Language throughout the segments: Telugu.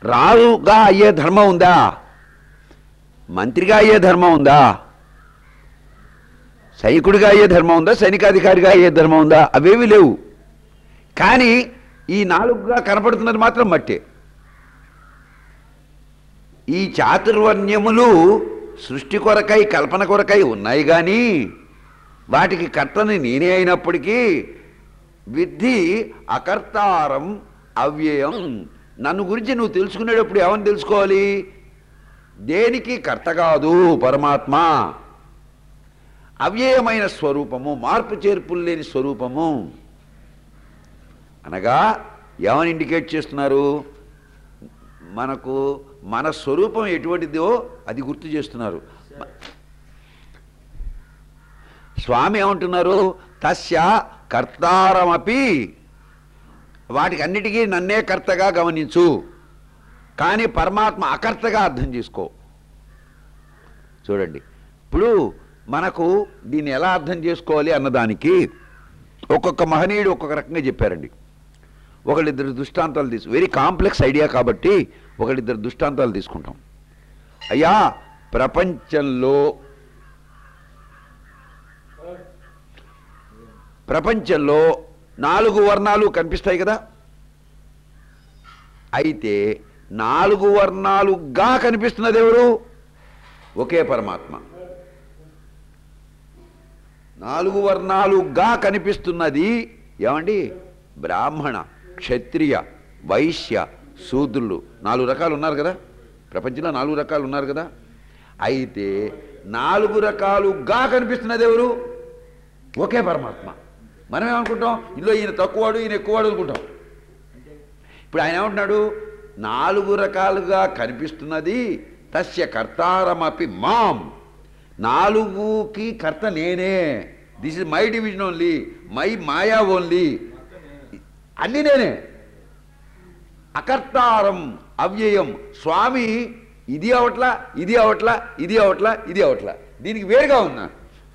రాజుగా అయ్యే ధర్మం ఉందా మంత్రిగా అయ్యే ధర్మం ఉందా సైనికుడిగా అయ్యే ధర్మం ఉందా సైనికాధికారిగా అయ్యే ధర్మం ఉందా అవేవి లేవు కానీ ఈ నాలుగుగా కనపడుతున్నది మాత్రం మట్టే ఈ చాతుర్వర్ణ్యములు సృష్టి కొరకై కల్పన కొరకై ఉన్నాయి కానీ వాటికి కర్తని నేనే అయినప్పటికీ విద్ధి అకర్తారం అవ్యయం నన్ను గురించి నువ్వు తెలుసుకునేటప్పుడు ఏమని తెలుసుకోవాలి దేనికి కర్త కాదు పరమాత్మ అవ్యయమైన స్వరూపము మార్పు చేర్పులు లేని స్వరూపము అనగా ఏమని ఇండికేట్ చేస్తున్నారు మనకు మన స్వరూపం ఎటువంటిదో అది గుర్తు చేస్తున్నారు స్వామి ఏమంటున్నారు తస్య కర్తారమపి వాటికి అన్నిటికీ నన్నే కర్తగా గమనించు కానీ పరమాత్మ అకర్తగా అర్థం చేసుకో చూడండి ఇప్పుడు మనకు దీన్ని ఎలా అర్థం చేసుకోవాలి అన్నదానికి ఒక్కొక్క మహనీయుడు ఒక్కొక్క రకంగా చెప్పారండి ఒకళ్ళిద్దరు దృష్టాంతాలు తీసు వెరీ కాంప్లెక్స్ ఐడియా కాబట్టి ఒకళ్ళిద్దరు దృష్టాంతాలు తీసుకుంటాం అయ్యా ప్రపంచంలో ప్రపంచంలో నాలుగు వర్ణాలు కనిపిస్తాయి కదా అయితే నాలుగు వర్ణాలుగా కనిపిస్తున్నది ఎవరు ఒకే పరమాత్మ నాలుగు వర్ణాలుగా కనిపిస్తున్నది ఏమండి బ్రాహ్మణ క్షత్రియ వైశ్య శూద్రులు నాలుగు రకాలు ఉన్నారు కదా ప్రపంచంలో నాలుగు రకాలు ఉన్నారు కదా అయితే నాలుగు రకాలుగా కనిపిస్తున్నది ఎవరు ఒకే పరమాత్మ మనం ఏమనుకుంటాం ఇందులో ఈయన తక్కువవాడు ఈయన ఎక్కువవాడు అనుకుంటాం ఇప్పుడు ఆయన ఏమంటున్నాడు నాలుగు రకాలుగా కనిపిస్తున్నది తస్య కర్తారమపి మాం నాలుగుకి కర్త నేనే this is my division only my మాయా ఓన్లీ అన్నీ నేనే అకర్తారం అవ్యయం స్వామి ఇది అవట్లా ఇది అవట్లా ఇది అవట్లా ఇది అవట్లా దీనికి వేరుగా ఉన్నా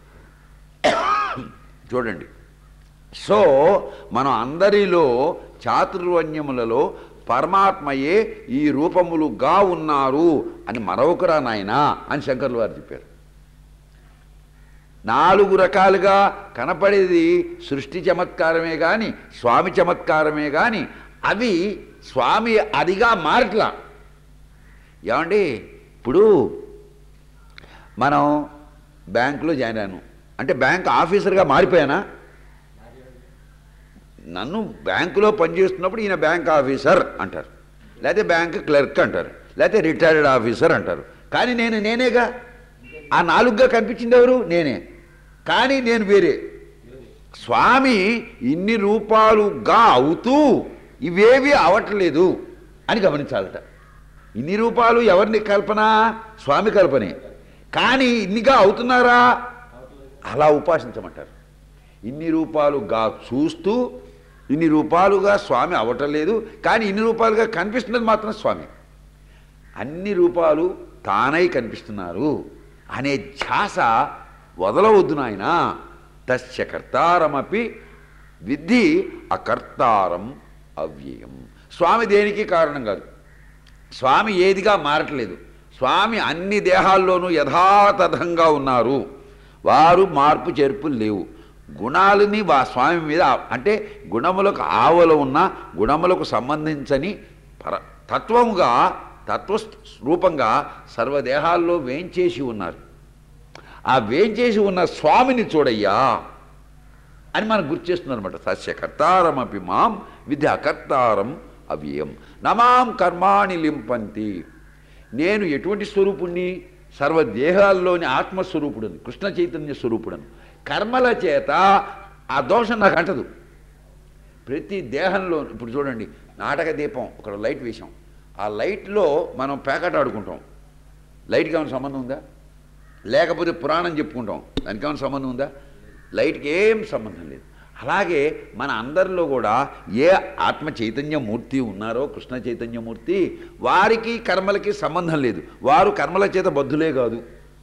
చూడండి సో మనం అందరిలో చాతుర్వన్యములలో పరమాత్మయే ఈ రూపములుగా ఉన్నారు అని మరొకరా నాయన అని శంకర్లు వారు చెప్పారు నాలుగు రకాలుగా కనపడేది సృష్టి చమత్కారమే కానీ స్వామి చమత్కారమే కానీ అవి స్వామి అదిగా మారట్లా ఏమండి ఇప్పుడు మనం బ్యాంకులో జాయిన్ అయ్యాను అంటే బ్యాంక్ ఆఫీసర్గా మారిపోయానా నన్ను బ్యాంకులో పనిచేస్తున్నప్పుడు ఈయన బ్యాంక్ ఆఫీసర్ అంటారు లేకపోతే బ్యాంక్ క్లర్క్ అంటారు లేకపోతే రిటైర్డ్ ఆఫీసర్ అంటారు కానీ నేను నేనేగా ఆ నాలుగుగా కనిపించింది ఎవరు నేనే కానీ నేను వేరే స్వామి ఇన్ని రూపాలుగా అవుతూ ఇవేవి అవట్లేదు అని గమనించాలట ఇన్ని రూపాలు ఎవరిని కల్పన స్వామి కల్పనే కానీ ఇన్నిగా అవుతున్నారా అలా ఉపాసించమంటారు ఇన్ని రూపాలుగా చూస్తూ ఇన్ని రూపాలుగా స్వామి అవటలేదు కానీ ఇన్ని రూపాలుగా కనిపిస్తున్నది మాత్రం స్వామి అన్ని రూపాలు తానై కనిపిస్తున్నారు అనే ధ్యాస వదలవద్దు నాయన తస్య కర్తారమపి విద్ధి అకర్తారం అవ్యయం స్వామి దేనికి కారణం కాదు స్వామి ఏదిగా మారట్లేదు స్వామి అన్ని దేహాల్లోనూ యథాతథంగా ఉన్నారు వారు మార్పు చేర్పులు లేవు గుణాలని వా స్వామి మీద అంటే గుణములకు ఆవల ఉన్న గుణములకు సంబంధించని పర తత్వముగా తత్వ రూపంగా సర్వదేహాల్లో వేంచేసి ఉన్నారు ఆ వేంచేసి ఉన్న స్వామిని చూడయ్యా అని మనకు గుర్తు చేస్తున్నారు అనమాట సస్య కర్తారమపి మాం విద్య అకర్తారం అవ్యయం నమాం కర్మాణి లింపంతి నేను ఎటువంటి స్వరూపుణ్ణి సర్వదేహాల్లోని ఆత్మస్వరూపుడని కృష్ణ చైతన్య స్వరూపుడను కర్మల చేత ఆ దోషం నాకు అంటదు ప్రతి దేహంలో ఇప్పుడు చూడండి నాటక దీపం ఒక లైట్ వేసాం ఆ లైట్లో మనం పేకాట ఆడుకుంటాం లైట్కి ఏమైనా సంబంధం ఉందా లేకపోతే పురాణం చెప్పుకుంటాం దానికి ఏమైనా సంబంధం ఉందా లైట్కి ఏం సంబంధం లేదు అలాగే మన అందరిలో కూడా ఏ ఆత్మ చైతన్యమూర్తి ఉన్నారో కృష్ణ చైతన్యమూర్తి వారికి కర్మలకి సంబంధం లేదు వారు కర్మల చేత బద్ధులే కాదు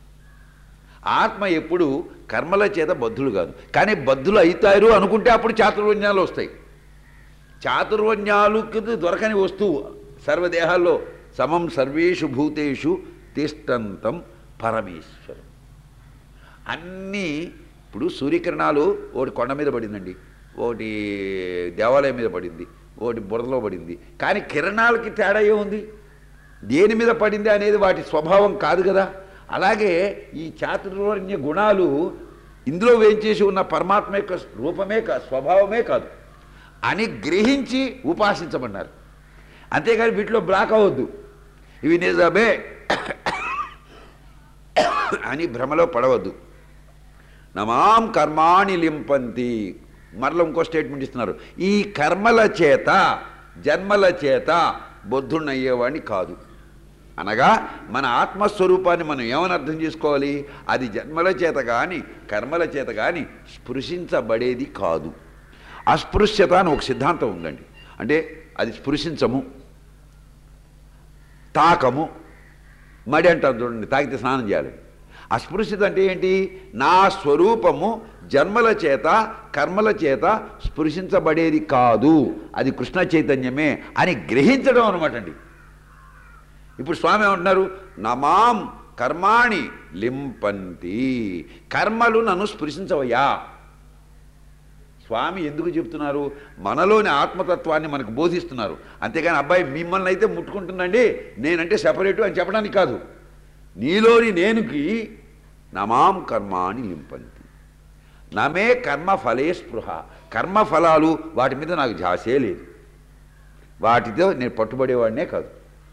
ఆత్మ ఎప్పుడు కర్మల చేత బద్ధులు కాదు కానీ బద్ధులు అవుతారు అనుకుంటే అప్పుడు చాతుర్వన్యాలు వస్తాయి చాతుర్వన్యాలకు దొరకని వస్తువు సర్వదేహాల్లో సమం సర్వేషు భూతేషు తిష్టంతం పరమేశ్వరం అన్నీ ఇప్పుడు సూర్యకిరణాలు ఒకటి కొండ మీద పడిందండి ఒకటి దేవాలయం మీద పడింది ఒకటి బురదలో పడింది కానీ కిరణాలకి తేడా ఏముంది దేని మీద పడింది అనేది వాటి స్వభావం కాదు కదా అలాగే ఈ చాతుర్వర్ణ్య గుణాలు ఇందులో వేంచేసి ఉన్న పరమాత్మ యొక్క రూపమే కాదు స్వభావమే కాదు అని గ్రహించి ఉపాసించమన్నారు అంతేగాని వీటిలో బ్లాక్ అవ్వద్దు ఇవి నిజమే అని భ్రమలో పడవద్దు నమాం కర్మాణి లింపంతి మరల ఇంకో స్టేట్మెంట్ ఇస్తున్నారు ఈ కర్మల చేత జన్మల చేత బొద్ధుణ్ణయ్యేవాడిని కాదు అనగా మన ఆత్మస్వరూపాన్ని మనం ఏమని అర్థం చేసుకోవాలి అది జన్మల చేత కానీ కర్మల చేత కానీ స్పృశించబడేది కాదు అస్పృశ్యత అని ఒక సిద్ధాంతం ఉందండి అంటే అది స్పృశించము తాకము మడి అంటారు చూడండి తాకితే స్నానం చేయాలి అస్పృశ్యత అంటే ఏంటి నా స్వరూపము జన్మల చేత కర్మల చేత స్పృశించబడేది కాదు అది కృష్ణ చైతన్యమే అని గ్రహించడం అనమాట అండి ఇప్పుడు స్వామి ఏమంటున్నారు నమాం కర్మాణి లింపంతి కర్మలు నన్ను స్పృశించవయ్యా స్వామి ఎందుకు చెప్తున్నారు మనలోని ఆత్మతత్వాన్ని మనకు బోధిస్తున్నారు అంతేగాని అబ్బాయి మిమ్మల్ని అయితే ముట్టుకుంటుందండి నేనంటే సెపరేటు అని చెప్పడానికి కాదు నీలోని నేనుకి నమాం కర్మాని లింపంతి నమే కర్మ ఫలే స్పృహ కర్మ ఫలాలు వాటి మీద నాకు ఝాసే లేదు వాటితో నేను పట్టుబడేవాడినే కాదు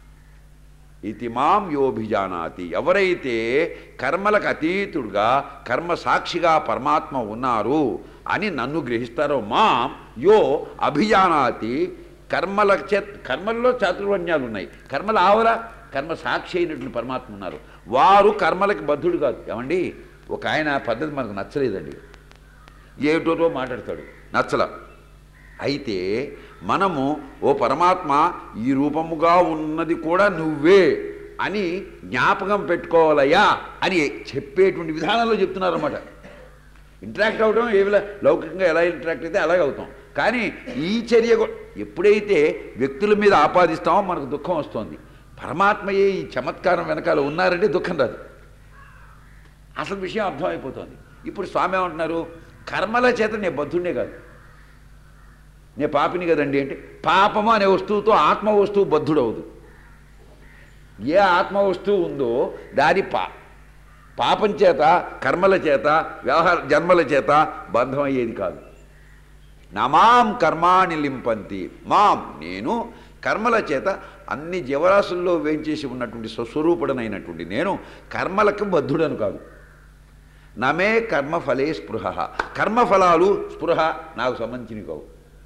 ఇతి మాం యోభిజానాతి ఎవరైతే కర్మలకు అతీతుడుగా కర్మ సాక్షిగా పరమాత్మ ఉన్నారు అని నన్ను గ్రహిస్తారో మాం యో అభిజానాతి కర్మల చే కర్మల్లో చాతుర్వర్ణ్యాలు ఉన్నాయి కర్మల ఆవల కర్మ సాక్షి అయినటువంటి పరమాత్మ ఉన్నారు వారు కర్మలకు బద్ధుడు కాదు ఏమండి ఒక ఆయన పద్ధతి మనకు నచ్చలేదండి ఏటోటో మాట్లాడతాడు నచ్చల అయితే మనము ఓ పరమాత్మ ఈ రూపముగా ఉన్నది కూడా నువ్వే అని జ్ఞాపకం పెట్టుకోవాలయ్యా అని చెప్పేటువంటి విధానంలో చెప్తున్నారన్నమాట ఇంటరాక్ట్ అవడం ఏ విధంగా లౌకికంగా ఎలా ఇంటరాక్ట్ అయితే అలాగే అవుతాం కానీ ఈ చర్య కూ- ఎప్పుడైతే వ్యక్తుల మీద ఆపాదిస్తామో మనకు దుఃఖం వస్తుంది పరమాత్మయే ఈ చమత్కారం వెనకాల ఉన్నారంటే దుఃఖం రాదు అసలు విషయం అర్థమైపోతుంది ఇప్పుడు స్వామి ఏమంటున్నారు కర్మల చేత నేను బద్ధుడే కాదు నేను పాపిని కదండి అంటే పాపము అనే వస్తువుతో ఆత్మ వస్తువు బద్ధుడవుదు ఏ ఆత్మ వస్తువు ఉందో దాని పా పాపం చేత కర్మల చేత వ్యవహార జన్మల చేత బంధం అయ్యేది కాదు నమాం కర్మాణి లింపంతి మాం నేను కర్మల చేత అన్ని జీవరాశుల్లో వేంచేసి ఉన్నటువంటి స్వస్వరూపుడనైనటువంటి నేను కర్మలకు బద్ధుడను కాదు నమే కర్మఫలే స్పృహ కర్మఫలాలు స్పృహ నాకు సంబంధించినవి కావు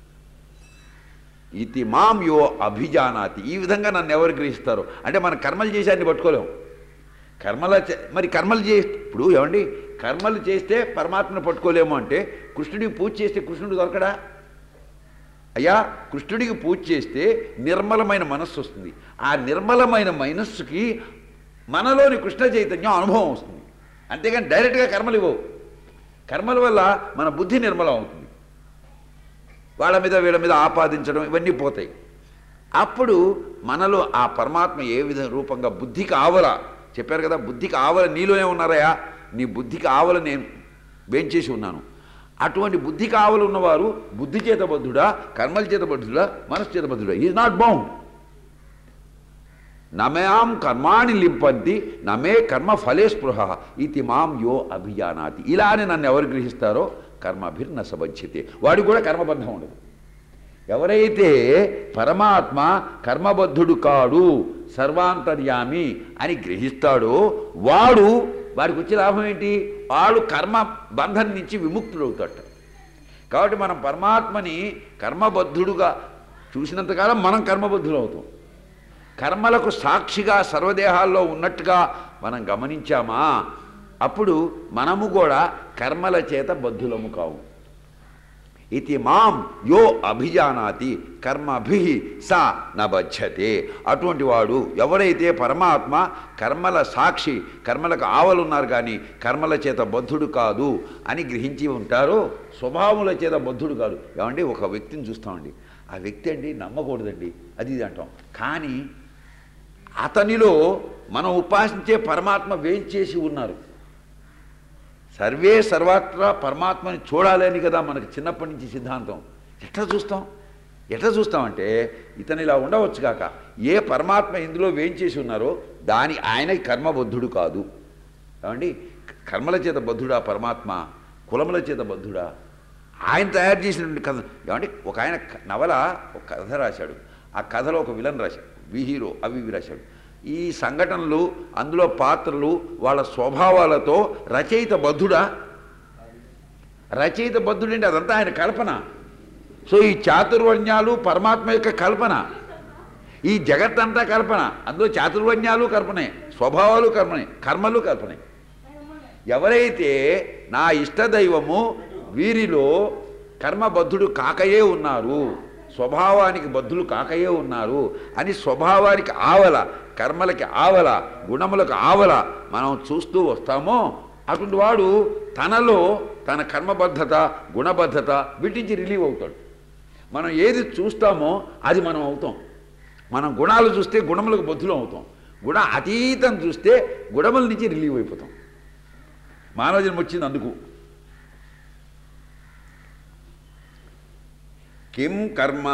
ఇతి మాం యో అభిజానాతి ఈ విధంగా నన్ను ఎవరు గ్రహిస్తారు అంటే మనం కర్మలు చేశాన్ని పట్టుకోలేము కర్మల చే- మరి కర్మలు చే ఇప్పుడు ఏమండి కర్మలు చేస్తే పరమాత్మను పట్టుకోలేము అంటే కృష్ణుడికి పూజ చేస్తే కృష్ణుడు దొరకడా అయ్యా కృష్ణుడికి పూజ చేస్తే నిర్మలమైన మనస్సు వస్తుంది ఆ నిర్మలమైన మనస్సుకి మనలోని కృష్ణ చైతన్యం అనుభవం వస్తుంది అంతేగాని డైరెక్ట్గా కర్మలు ఇవ్వవు కర్మల వల్ల మన బుద్ధి నిర్మలం అవుతుంది వాళ్ళ మీద వీళ్ళ మీద ఆపాదించడం ఇవన్నీ పోతాయి అప్పుడు మనలో ఆ పరమాత్మ ఏ విధ రూపంగా బుద్ధికి ఆవల చెప్పారు కదా బుద్ధికి ఆవల నీలోనే ఉన్నారయా నీ బుద్ధికి ఆవల నేను వేంచేసి ఉన్నాను అటువంటి బుద్ధికి ఆవల ఉన్నవారు బుద్ధి చేత బద్ధుడా కర్మల చేత బద్ధుడా మనసు చేత బద్ధుడా ఈజ్ నాట్ బౌండ్ నమయాం కర్మాణి లింపంతి నమే కర్మ ఫలే స్పృహ ఇది మాం యో అభిజానాతి ఇలా అని నన్ను ఎవరు గ్రహిస్తారో కర్మభిర్న సబధ్యతే వాడికి కూడా కర్మబంధం ఉండదు ఎవరైతే పరమాత్మ కర్మబద్ధుడు కాడు సర్వాంతర్యామి అని గ్రహిస్తాడో వాడు వాడికి వచ్చే లాభం ఏంటి వాడు కర్మ బంధం నుంచి విముక్తుడవుతాడు కాబట్టి మనం పరమాత్మని కర్మబద్ధుడుగా చూసినంతకాలం మనం కర్మబద్ధులు అవుతాం కర్మలకు సాక్షిగా సర్వదేహాల్లో ఉన్నట్టుగా మనం గమనించామా అప్పుడు మనము కూడా కర్మల చేత బద్ధులము కావు ఇది మాం యో అభిజానాతి కర్మభి సా నబధ్యతే అటువంటి వాడు ఎవరైతే పరమాత్మ కర్మల సాక్షి కర్మలకు ఆవలున్నారు కానీ కర్మల చేత బద్ధుడు కాదు అని గ్రహించి ఉంటారో స్వభావముల చేత బద్ధుడు కాదు ఏమండి ఒక వ్యక్తిని చూస్తామండి ఆ వ్యక్తి అండి నమ్మకూడదండి అది ఇది అంటాం కానీ అతనిలో మనం ఉపాసించే పరమాత్మ వేంచేసి ఉన్నారు సర్వే సర్వత్రా పరమాత్మని చూడాలని కదా మనకు చిన్నప్పటి నుంచి సిద్ధాంతం ఎట్లా చూస్తాం ఎట్లా చూస్తామంటే ఇతను ఇలా ఉండవచ్చు కాక ఏ పరమాత్మ ఇందులో వేంచేసి ఉన్నారో దాని ఆయన కర్మబద్ధుడు కాదు ఏమండి కర్మల చేత బద్ధుడా పరమాత్మ కులముల చేత బద్ధుడా ఆయన తయారు చేసినటువంటి కథ ఏమంటే ఒక ఆయన క- నవల ఒక కథ రాశాడు ఆ కథలో ఒక విలన్ రాశాడు వి హీరో అవి ఇవి రాశాడు ఈ సంఘటనలు అందులో పాత్రలు వాళ్ళ స్వభావాలతో రచయిత బద్ధుడా రచయిత బద్ధుడంటే అదంతా ఆయన కల్పన సో ఈ చాతుర్వర్ణ్యాలు పరమాత్మ యొక్క కల్పన ఈ జగత్తంతా కల్పన అందులో చాతుర్వర్ణ్యాలు కల్పనే స్వభావాలు కల్పనే కర్మలు కల్పనే ఎవరైతే నా ఇష్టదైవము వీరిలో కర్మబద్ధుడు కాకయే ఉన్నారు స్వభావానికి బద్ధులు కాకయే ఉన్నారు అని స్వభావానికి ఆవల కర్మలకి ఆవల గుణములకు ఆవల మనం చూస్తూ వస్తామో అటువంటి వాడు తనలో తన కర్మబద్ధత గుణబద్ధత వీటి నుంచి రిలీవ్ అవుతాడు మనం ఏది చూస్తామో అది మనం అవుతాం మనం గుణాలు చూస్తే గుణములకు బద్ధులు అవుతాం గుణ అతీతం చూస్తే గుణముల నుంచి రిలీవ్ అయిపోతాం మానవ జన్మ వచ్చింది అందుకు కిం కర్మ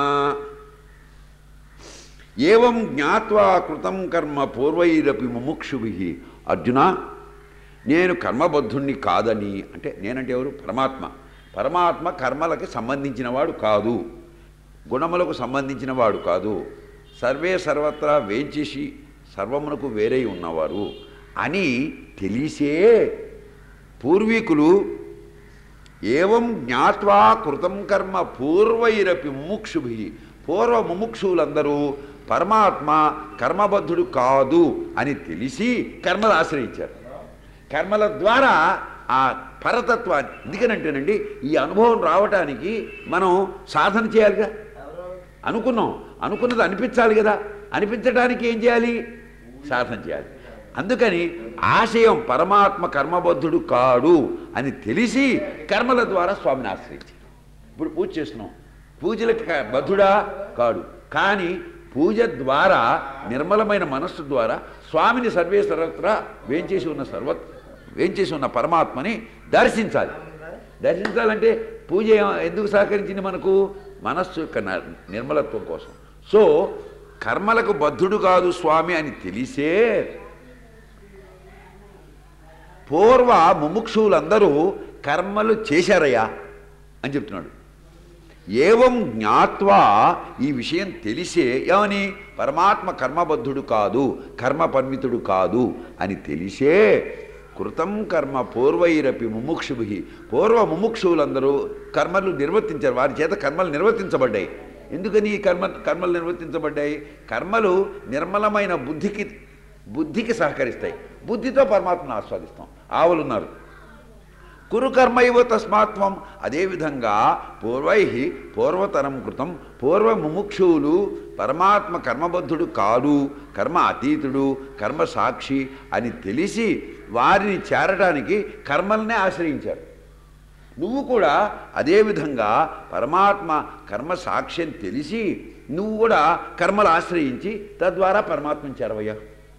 ఏవం జ్ఞాత్వా కృతం కర్మ పూర్వైరపి ముముక్షుభి అర్జున నేను కర్మబద్ధుణ్ణి కాదని అంటే నేనంటే ఎవరు పరమాత్మ పరమాత్మ కర్మలకి సంబంధించిన వాడు కాదు గుణములకు సంబంధించిన వాడు కాదు సర్వే సర్వత్రా వేంచేసి సర్వమునకు వేరై ఉన్నవారు అని తెలిసే పూర్వీకులు ఏవం జ్ఞాత్వా కృతం కర్మ పూర్వైరపి ముముక్షుభి పూర్వ ముముక్షువులందరూ పరమాత్మ కర్మబద్ధుడు కాదు అని తెలిసి కర్మలు ఆశ్రయించారు కర్మల ద్వారా ఆ పరతత్వాన్ని ఎందుకనంటేనండి ఈ అనుభవం రావటానికి మనం సాధన చేయాలిగా అనుకున్నాం అనుకున్నది అనిపించాలి కదా అనిపించడానికి ఏం చేయాలి సాధన చేయాలి అందుకని ఆశయం పరమాత్మ కర్మబద్ధుడు కాడు అని తెలిసి కర్మల ద్వారా స్వామిని ఆశ్రయించారు ఇప్పుడు పూజ చేస్తున్నాం పూజలకు క- బద్ధుడా కాడు కానీ పూజ ద్వారా నిర్మలమైన మనస్సు ద్వారా స్వామిని సర్వే సర్వత్రా వేంచేసి ఉన్న సర్వ వేంచేసి ఉన్న పరమాత్మని దర్శించాలి దర్శించాలంటే పూజ ఏ- ఎందుకు సహకరించింది మనకు మనస్సు యొక్క న- నిర్మలత్వం కోసం సో కర్మలకు బద్ధుడు కాదు స్వామి అని తెలిసే పూర్వ ముముక్షువులందరూ కర్మలు చేశారయ్యా అని చెప్తున్నాడు ఏవం జ్ఞాత్వా ఈ విషయం తెలిసే ఏమని పరమాత్మ కర్మబద్ధుడు కాదు కర్మ పరిమితుడు కాదు అని తెలిసే కృతం కర్మ పూర్వైరపి ముముక్షుభి పూర్వ ముముక్షువులందరూ కర్మలు నిర్వర్తించారు వారి చేత కర్మలు నిర్వర్తించబడ్డాయి ఎందుకని ఈ కర్మ కర్మలు నిర్వర్తించబడ్డాయి కర్మలు నిర్మలమైన బుద్ధికి బుద్ధికి సహకరిస్తాయి బుద్ధితో పరమాత్మను ఆస్వాదిస్తాం ఆవులున్నారు కురు కర్మైవ తస్మాత్వం అదేవిధంగా పూర్వై పూర్వతరం కృతం పూర్వ ముముక్షువులు పరమాత్మ కర్మబద్ధుడు కాదు కర్మ అతీతుడు కర్మ సాక్షి అని తెలిసి వారిని చేరడానికి కర్మల్నే ఆశ్రయించారు నువ్వు కూడా అదేవిధంగా పరమాత్మ కర్మ సాక్ష్యం తెలిసి నువ్వు కూడా కర్మలు ఆశ్రయించి తద్వారా పరమాత్మను చేరవయ్యా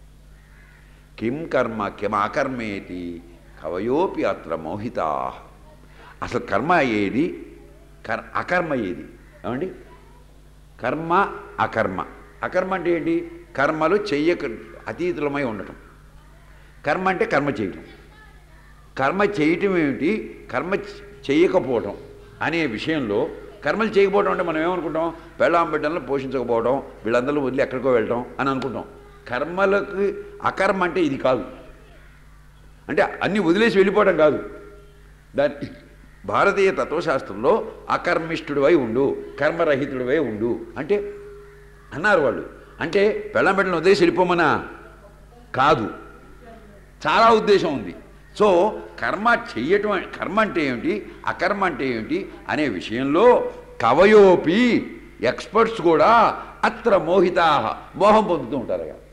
కిం కర్మ కిం అకర్మేతి కవయోపి అత్ర మోహితా అసలు కర్మ ఏది కర్ అకర్మ ఏది ఏమండి కర్మ అకర్మ అకర్మ అంటే ఏంటి కర్మలు చెయ్యక అతీతులమై ఉండటం కర్మ అంటే కర్మ చేయటం కర్మ చేయటం ఏమిటి కర్మ చ- చేయకపోవటం అనే విషయంలో కర్మలు చేయకపోవడం అంటే మనం ఏమనుకుంటాం పెళ్ళాం బిడ్డలను పోషించకపోవడం వీళ్ళందరూ వదిలి ఎక్కడికో వెళ్ళటం అని అనుకుంటాం కర్మలకు అకర్మ అంటే ఇది కాదు అంటే అన్ని వదిలేసి వెళ్ళిపోవడం కాదు దాని భారతీయ తత్వశాస్త్రంలో అకర్మిష్ఠుడివై ఉండు కర్మరహితుడివై ఉండు అంటే అన్నారు వాళ్ళు అంటే పెళ్ళం బిడ్డలను వదిలేసి వెళ్ళిపోమనా కాదు చాలా ఉద్దేశం ఉంది సో కర్మ చెయ్యటం అ- కర్మ అంటే ఏమిటి అకర్మ అంటే ఏమిటి అనే విషయంలో కవయోపి ఎక్స్పర్ట్స్ కూడా అత్ర మోహితా మోహం పొందుతూ ఉంటారు అయ్యా.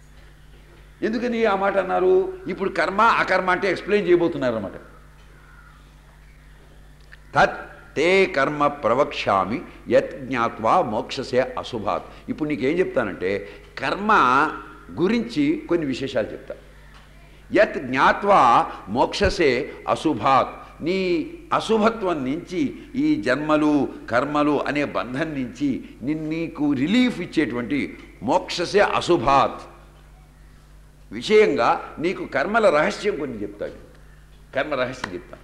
ఎందుకని ఆ మాట అన్నారు ఇప్పుడు కర్మ అకర్మ అంటే ఎక్స్ప్లెయిన్ చేయబోతున్నారు అన్నమాట తత్ తే కర్మ ప్రవక్ష్యామి యత్ జ్ఞాత్వా మోక్షసే అశుభాత్ ఇప్పుడు నీకేం చెప్తానంటే కర్మ గురించి కొన్ని విశేషాలు చెప్తా యత్ జ్ఞాత్వా మోక్షసే అశుభాత్ నీ అశుభత్వం నుంచి ఈ జన్మలు కర్మలు అనే బంధం నుంచి నిన్ నీకు రిలీఫ్ ఇచ్చేటువంటి మోక్షసే అశుభాత్ విషయంగా నీకు కర్మల రహస్యం కొన్ని చెప్తాడు కర్మ రహస్యం చెప్తాను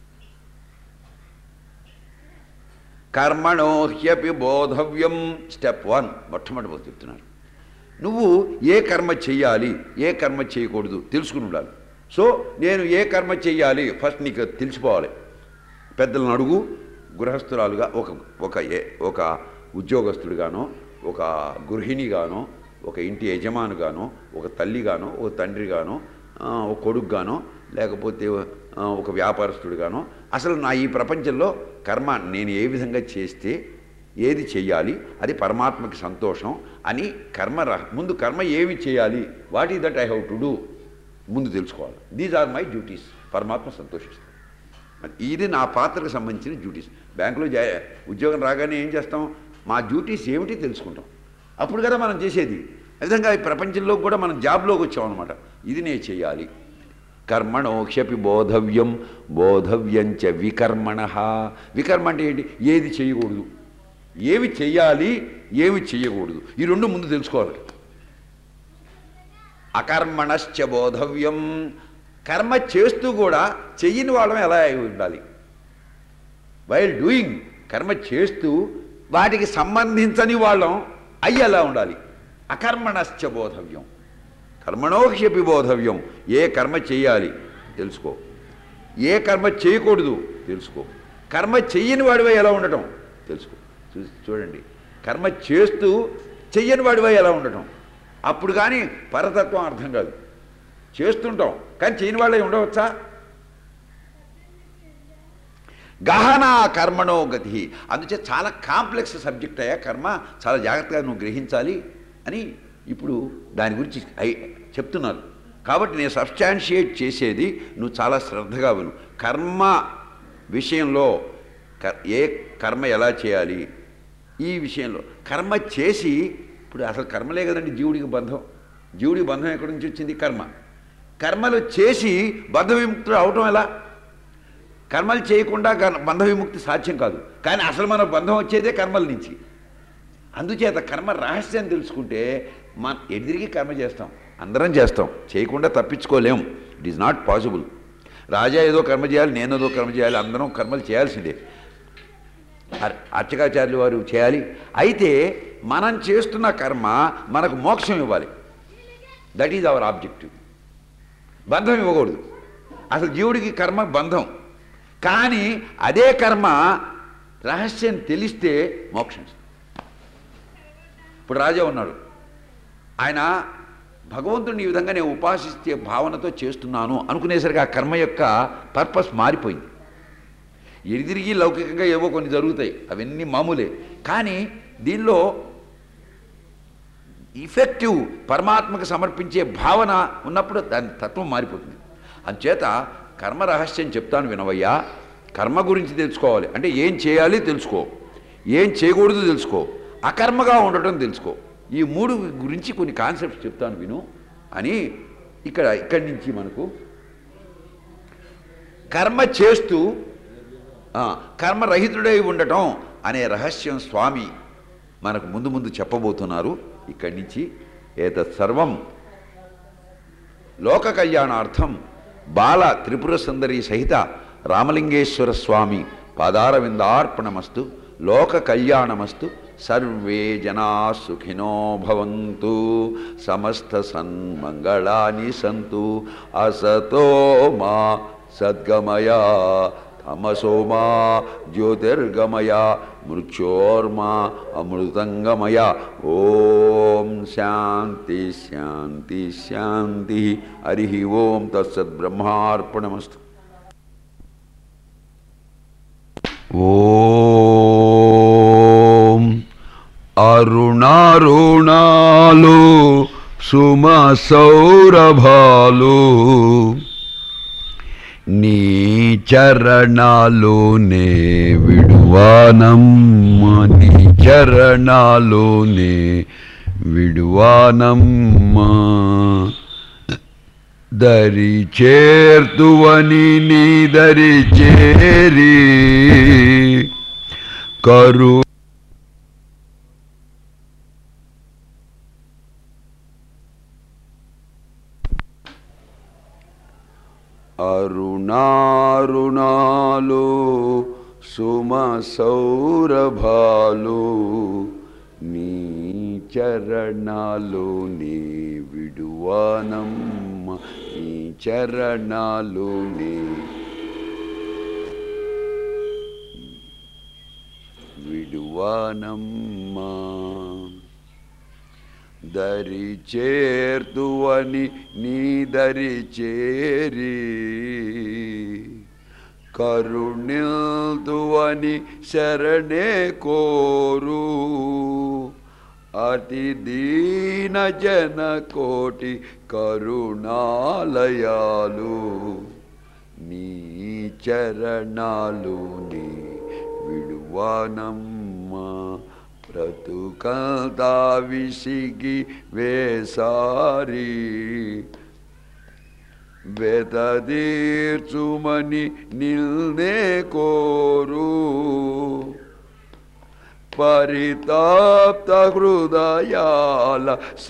కర్మణో హ్యపి బోధవ్యం స్టెప్ వన్ మొట్టమొదటి చెప్తున్నారు నువ్వు ఏ కర్మ చెయ్యాలి ఏ కర్మ చేయకూడదు తెలుసుకుని ఉండాలి సో నేను ఏ కర్మ చెయ్యాలి ఫస్ట్ నీకు తెలిసిపోవాలి పెద్దలను అడుగు గృహస్థురాలుగా ఒక ఒక ఏ- ఒక ఉద్యోగస్తుడిగానో ఒక గృహిణిగానో ఒక ఇంటి యజమానుగానో ఒక తల్లిగానో ఒక తండ్రిగానో ఆ, ఒక కొడుకుగానో లేకపోతే ఆ, ఒక వ్యాపారస్తుడిగానో అసలు నా ఈ ప్రపంచంలో కర్మ నేను ఏ విధంగా చేస్తే ఏది చెయ్యాలి అది పరమాత్మకి సంతోషం అని కర్మ రహ- ముందు కర్మ ఏమి చేయాలి what is that I have to do ముందు తెలుసుకోవాలి దీస్ ఆర్ మై డ్యూటీస్ పరమాత్మ సంతోషిస్తాడు మరి ఇది నా పాత్రకు సంబంధించిన డ్యూటీస్ బ్యాంకులో జా ఉద్యోగం రాగానే ఏం చేస్తాం మా డ్యూటీస్ ఏమిటి తెలుసుకుంటాం అప్పుడు కదా మనం చేసేది ఆ విధంగా ఈ ప్రపంచంలో కూడా మనం జాబ్లోకి వచ్చామన్నమాట ఇది నేను చేయాలి కర్మణోక్షపి బోధవ్యం బోధవ్యంచ వికర్మణ వికర్మ అంటే ఏంటి ఏది చేయకూడదు ఏమి చెయ్యాలి ఏమి చెయ్యకూడదు ఈ రెండు ముందు తెలుసుకోవాలి అకర్మణశ్చ బోధవ్యం కర్మ చేస్తూ కూడా చెయ్యని వాళ్ళం ఎలా అయి ఉండాలి వైల్ డూయింగ్ కర్మ చేస్తూ వాటికి సంబంధించని వాళ్ళం అయ్యి ఎలా ఉండాలి అకర్మణశ్చ బోధవ్యం కర్మణోక్షపి బోధవ్యం ఏ కర్మ చేయాలి తెలుసుకో ఏ కర్మ చేయకూడదు తెలుసుకో కర్మ చెయ్యని వాడివై ఎలా ఉండటం తెలుసుకో చూ- చూడండి కర్మ చేస్తూ చెయ్యని వాడివై ఎలా ఉండటం అప్పుడు కానీ పరతత్వం అర్థం కాదు చేస్తుంటాం కానీ చేయని వాళ్ళే ఉండవచ్చా గహన కర్మణో గతి అందుచే చాలా కాంప్లెక్స్ సబ్జెక్ట్ అయ్యా కర్మ చాలా జాగ్రత్తగా నువ్వు గ్రహించాలి అని ఇప్పుడు దాని గురించి ఐ- చెప్తున్నారు కాబట్టి నేను సబ్స్టాన్షియేట్ చేసేది నువ్వు చాలా శ్రద్ధగా విను కర్మ విషయంలో క- ఏ కర్మ ఎలా చేయాలి ఈ విషయంలో కర్మ చేసి ఇప్పుడు అసలు కర్మలే కదండి జీవుడికి బంధం జీవుడికి బంధం ఎక్కడి నుంచి వచ్చింది కర్మ కర్మలు చేసి బంధ విముక్తుడు అవటం ఎలా కర్మలు చేయకుండా గ- బంధ విముక్తి సాధ్యం కాదు కానీ అసలు మన బంధం వచ్చేదే కర్మల నుంచి అందుచేత కర్మ రహస్యం తెలుసుకుంటే మన ఎదిరిగి కర్మ చేస్తాం అందరం చేస్తాం చేయకుండా తప్పించుకోలేం ఇట్ ఈజ్ నాట్ పాసిబుల్ రాజా ఏదో కర్మ చేయాలి నేను ఏదో కర్మ చేయాలి అందరం కర్మలు చేయాల్సిందే అర్- అర్చకాచార్యులు వారు చేయాలి అయితే మనం చేస్తున్న కర్మ మనకు మోక్షం ఇవ్వాలి దట్ ఈజ్ అవర్ ఆబ్జెక్టివ్ బంధం ఇవ్వకూడదు అసలు జీవుడికి కర్మ బంధం కానీ అదే కర్మ రహస్యం తెలిస్తే మోక్షం ఇస్తుంది. ఇప్పుడు రాజా ఉన్నాడు ఆయన భగవంతుడిని ఈ విధంగా నేను ఉపాసిస్తే భావనతో చేస్తున్నాను అనుకునేసరికి ఆ కర్మ యొక్క పర్పస్ మారిపోయింది ఎదిరిగి లౌకికంగా ఏవో కొన్ని జరుగుతాయి అవన్నీ మామూలే కానీ దీనిలో ఇఫెక్టివ్ పరమాత్మకు సమర్పించే భావన ఉన్నప్పుడు దాని తత్వం మారిపోతుంది అందుచేత కర్మ రహస్యం చెప్తాను వినవయ్యా కర్మ గురించి తెలుసుకోవాలి అంటే ఏం చేయాలి తెలుసుకో ఏం చేయకూడదు తెలుసుకో అకర్మగా ఉండటం తెలుసుకో ఈ మూడు గురించి కొన్ని కాన్సెప్ట్స్ చెప్తాను విను అని ఇక్కడ ఇక్కడి నుంచి మనకు కర్మ చేస్తూ ఆ, కర్మరహితుడై ఉండటం అనే రహస్యం స్వామి మనకు ముందు ముందు చెప్పబోతున్నారు ఇక్కడి నుంచి ఏతత్ సర్వం లోక కళ్యాణార్థం బాల త్రిపుర సుందరి సహిత రామలింగేశ్వర స్వామి పాదారవిందార్పణమస్తు లోక కళ్యాణమస్తు సర్వే జనా సుఖినో భవంతు సమస్త సన్మంగళాని సంతు అసతో మా సద్గమయ తమసో మా జ్యోతిర్గమయ మృత్యోర్మా అమృతంగమయ ఓం శాంతి శాంతి శాంతి హరి ఓం తత్సద్బ్రహ్మార్పణమస్తు ఓం అరుణారుణాలు సుమ సౌరభాలు నీ చరణాలునే విడువానమ్మ నీ చరణాలునే విడువానమ్మా దరి చేర్తువని నీ దరి చేరి కరు అరుణారుణాలు సుమ సౌరభాలు నీ చరణాలు నీ విడువానమ్మ నీ చరణాలు నీ విడువానమ్మా దరి చేర్తువని నీ దరి చేరి కరుణిల్తువని శరణే కోరు అతి దీన జన కోటి కరుణాలయాలు నీ చరణాలు నీ విడువానమ్మా బ్రతుకంతా విసిగి వేసారి వెతదీర్చుమని నిల్నే కోరు పరితాప్త హృదయాల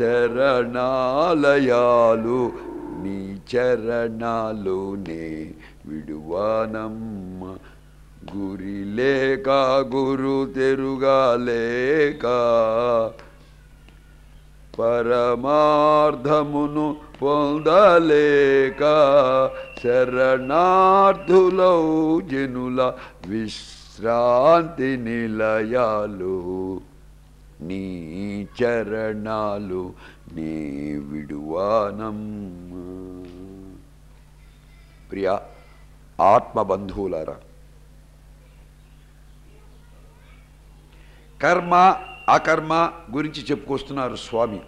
శరణాలయాలు నీ చరణాలు నే విడువానమ్మ గురి లేక గురు తెరుగాలేక పరమార్థమును పొందలేక శరణార్థులౌ జనుల విశ్రాంతి నిలయాలు నీ చరణాలు నీ విడువానమ్మ ప్రియ ఆత్మబంధువులారా కర్మ అకర్మ గురించి చెప్పుకొస్తున్నారు స్వామి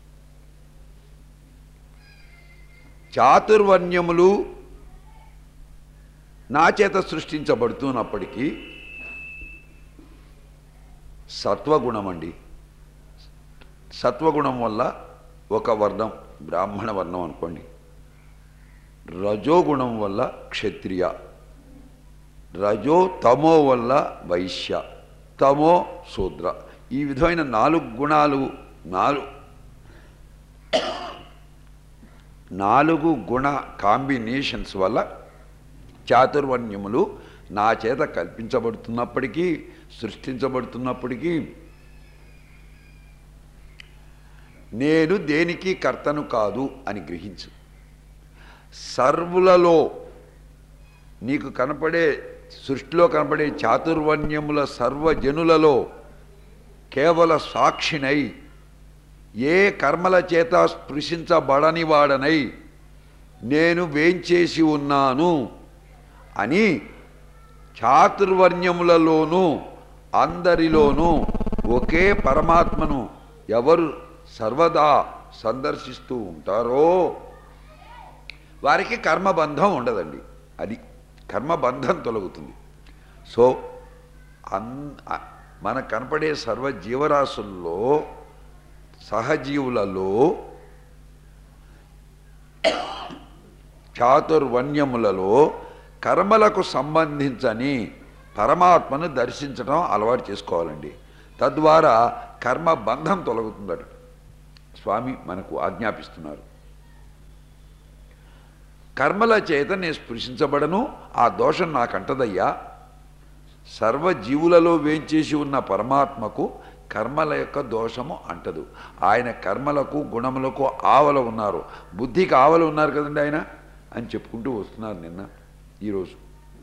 చాతుర్వర్ణ్యములు నా చేత సృష్టించబడుతున్నప్పటికీ సత్వగుణం అండి సత్వగుణం వల్ల ఒక వర్ణం బ్రాహ్మణ వర్ణం అనుకోండి రజోగుణం వల్ల క్షత్రియ రజో తమో వల్ల వైశ్య తమో శూద్ర ఈ విధమైన నాలుగు గుణాలు నాలుగు నాలుగు గుణ కాంబినేషన్స్ వల్ల చాతుర్వర్ణ్యములు నా చేత కల్పించబడుతున్నప్పటికీ సృష్టించబడుతున్నప్పటికీ నేను దేనికి కర్తను కాదు అని గ్రహించు సర్వులలో నీకు కనపడే సృష్టిలో కనపడే చాతుర్వర్ణ్యముల సర్వజనులలో కేవల సాక్షినై ఏ కర్మల చేత స్పృశించబడని వాడనై నేను వేంచేసి ఉన్నాను అని చాతుర్వర్ణ్యములలోనూ అందరిలోనూ ఒకే పరమాత్మను ఎవరు సర్వదా సందర్శిస్తూ ఉంటారో వారికి కర్మబంధం ఉండదండి అది కర్మబంధం తొలగుతుంది సో అన్ అ- మనకు కనపడే సర్వ జీవరాశుల్లో సహజీవులలో చాతుర్వన్యములలో కర్మలకు సంబంధించని పరమాత్మను దర్శించడం అలవాటు చేసుకోవాలండి తద్వారా కర్మ బంధం తొలగుతుందట స్వామి మనకు ఆజ్ఞాపిస్తున్నారు కర్మల చేత నేను స్పృశించబడను ఆ దోషం నాకంటదయ్యా సర్వజీవులలో వేంచేసి ఉన్న పరమాత్మకు కర్మల యొక్క దోషము అంటదు ఆయన కర్మలకు గుణములకు ఆవల ఉన్నారు బుద్ధికి ఆవల ఉన్నారు కదండి ఆయన అని చెప్పుకుంటూ వస్తున్నారు నిన్న ఈరోజు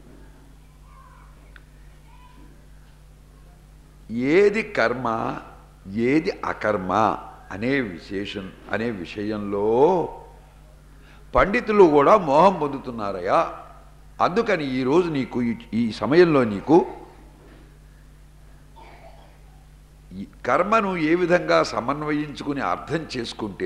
ఏది కర్మ ఏది అకర్మ అనే విశేషం అనే విషయంలో పండితులు కూడా మోహం పొందుతున్నారయ్యా అందుకని ఈరోజు నీకు ఈ- ఈ సమయంలో నీకు ఈ కర్మను ఏ విధంగా సమన్వయించుకుని అర్థం చేసుకుంటే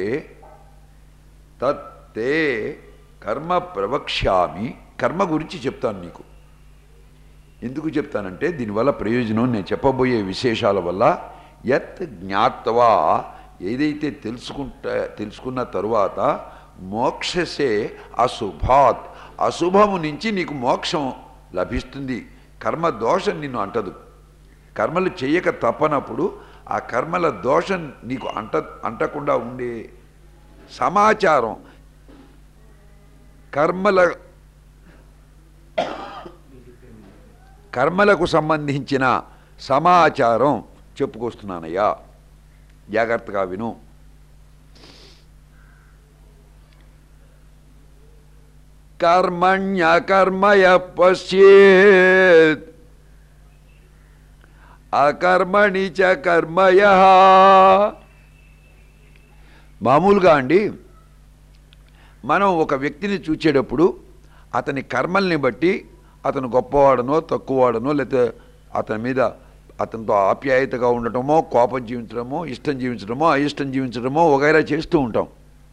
తత్తే కర్మ ప్రవక్ష్యామి కర్మ గురించి చెప్తాను నీకు ఎందుకు చెప్తానంటే దీనివల్ల ప్రయోజనం నేను చెప్పబోయే విశేషాల వల్ల యత్ జ్ఞాత్వా ఏదైతే తెలుసుకుంటా తెలుసుకున్న తరువాత మోక్షసే అశుభాత్ అశుభము నుంచి నీకు మోక్షం లభిస్తుంది కర్మ దోషం నిన్ను అంటదు కర్మలు చేయక తప్పనప్పుడు ఆ కర్మల దోషం నీకు అంట అంటకుండా ఉండే సమాచారం కర్మల కర్మలకు సంబంధించిన సమాచారం చెప్పుకొస్తున్నానయ్యా జాగ్రత్తగా విను కర్మణ్యకర్మయ పశ్యేత్ అకర్మణి చ కర్మయ మామూలుగా అండి మనం ఒక వ్యక్తిని చూచేటప్పుడు అతని కర్మల్ని బట్టి అతను గొప్పవాడనో తక్కువవాడనో లేకపోతే అతని మీద అతనితో ఆప్యాయతగా ఉండటమో కోపం జీవించడమో ఇష్టం జీవించడమో అయిష్టం జీవించడమో వగైరా చేస్తూ ఉంటాం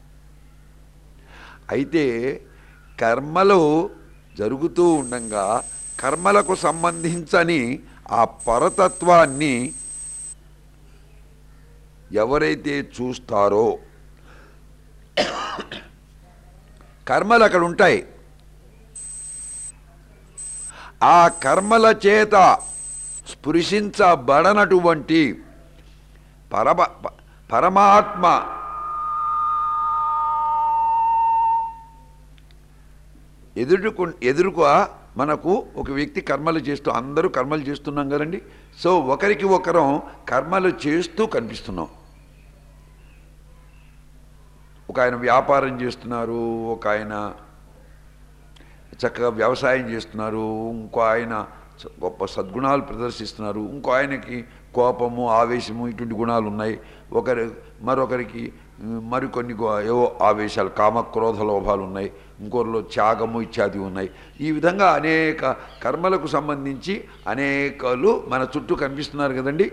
అయితే కర్మలు జరుగుతూ ఉండంగా కర్మలకు సంబంధించని ఆ పరతత్వాన్ని ఎవరైతే చూస్తారో కర్మలు అక్కడ ఉంటాయి ఆ కర్మల చేత స్పృశించబడనటువంటి పరమ ప- పరమాత్మ ఎదురుకు ఎదురుగా మనకు ఒక వ్యక్తి కర్మలు చేస్తూ అందరూ కర్మలు చేస్తున్నాం కదండి సో ఒకరికి ఒకరం కర్మలు చేస్తూ కనిపిస్తున్నాం ఒక ఆయన వ్యాపారం చేస్తున్నారు ఒక ఆయన చక్కగా వ్యవసాయం చేస్తున్నారు ఇంకో ఆయన చ- గొప్ప సద్గుణాలు ప్రదర్శిస్తున్నారు ఇంకో ఆయనకి కోపము ఆవేశము ఇటువంటి గుణాలు ఉన్నాయి ఒకరి మరొకరికి ఉమ్, మరికొన్ని గో- ఏవో ఆవేశాలు కామ క్రోధ లోభాలు ఉన్నాయి ఇంకొకరిలో త్యాగము ఇత్యాది ఉన్నాయి ఈ విధంగా అనేక కర్మలకు సంబంధించి అనేకలు మన చుట్టూ కనిపిస్తున్నారు కదండి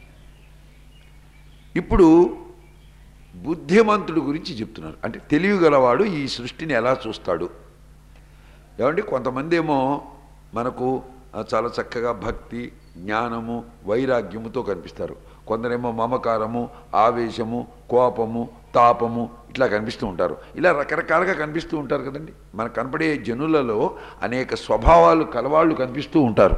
ఇప్పుడు బుద్ధిమంతుడు గురించి చెప్తున్నారు అంటే తెలివి గలవాడు ఈ సృష్టిని ఎలా చూస్తాడు ఏమంటే కొంతమంది ఏమో మనకు ఆ, చాలా చక్కగా భక్తి జ్ఞానము వైరాగ్యముతో కనిపిస్తారు కొందరేమో మమకారము ఆవేశము కోపము తాపము ఇట్లా కనిపిస్తూ ఉంటారు ఇలా రకరకాలుగా కనిపిస్తూ ఉంటారు కదండి మనకు కనపడే జనులలో అనేక స్వభావాలు కలవాళ్ళు కనిపిస్తూ ఉంటారు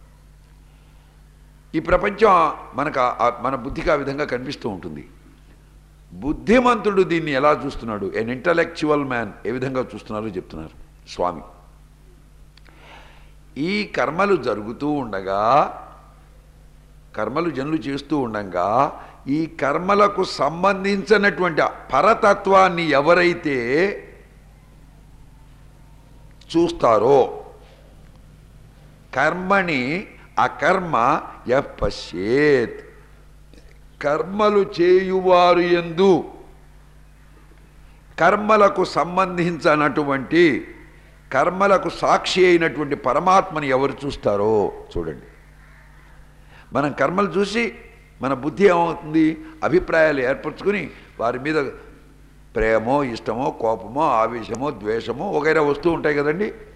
ఈ ప్రపంచం మనకు ఆ- ఆ- మన బుద్ధికి ఆ విధంగా కనిపిస్తూ ఉంటుంది బుద్ధిమంతుడు దీన్ని ఎలా చూస్తున్నాడు ఎన్ ఇంటలెక్చువల్ మ్యాన్ ఏ విధంగా చూస్తున్నారో చెప్తున్నారు స్వామి ఈ కర్మలు జరుగుతూ ఉండగా కర్మలు జనులు చేస్తూ ఉండగా ఈ కర్మలకు సంబంధించినటువంటి పరతత్వాన్ని ఎవరైతే చూస్తారో కర్మని అకర్మ యః పశ్యేత్ కర్మలు చేయువారు ఎందు కర్మలకు సంబంధించినటువంటి కర్మలకు సాక్షి అయినటువంటి పరమాత్మని ఎవరు చూస్తారో చూడండి మనం కర్మలు చూసి మన బుద్ధి ఏమవుతుంది అభిప్రాయాలు ఏర్పరచుకుని వారి మీద ప్రేమో ఇష్టమో కోపమో ఆవేశమో ద్వేషమో వగైరా వస్తూ ఉంటాయి కదండి